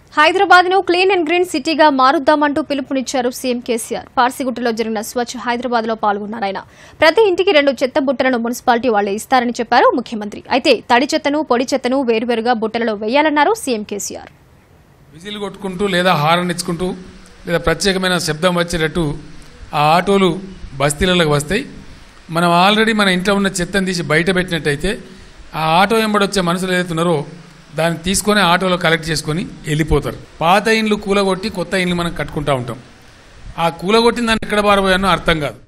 హైదరాబాద్ ను clean and green సిటీగా మారుద్దామంటూ పిలుపునిచ్చారు సీఎం కేసీఆర్ పార్సిగుట్టలో జరిగిన స్వచ్ఛ హైదరాబాద్ లో పాల్గొన్నారు ఆయన ప్రతి ఇంటికి రెండు చెత్త బుట్టలను మున్సిపాలిటీ వాళ్లే ఇస్తారని చెప్పారు ముఖ్యమంత్రి అయితే తడి చెత్తను పొడి చెత్తను వేరువేరుగా బుట్టలలో వేయాలన్నారు సీఎం కేసీఆర్ విజిల్ కొట్టుకుంటూ లేదా హారన్ ఇచ్చుకుంటూ లేదా ప్రత్యేకమైన శబ్దం వచ్చేటట్టు ఆ ఆటోలు బస్తీలకు వస్తాయి మనం ఆల్రెడీ మన ఇంట్లో ఉన్న చెత్తను తీసి బయట పెట్టినట్టయితే ఆ ఆటో వెంబడి వచ్చే మనుషులు ఏదైతే ఉన్నారో దాన్ని తీసుకొని ఆటోలో కలెక్ట్ చేసుకొని వెళ్ళిపోతారు పాత ఇండ్లు కూలగొట్టి కొత్త ఇండ్లు మనం కట్టుకుంటా ఉంటాం ఆ కూలగొట్టిన దాన్ని ఎక్కడ పారబోయానో అర్థం కాదు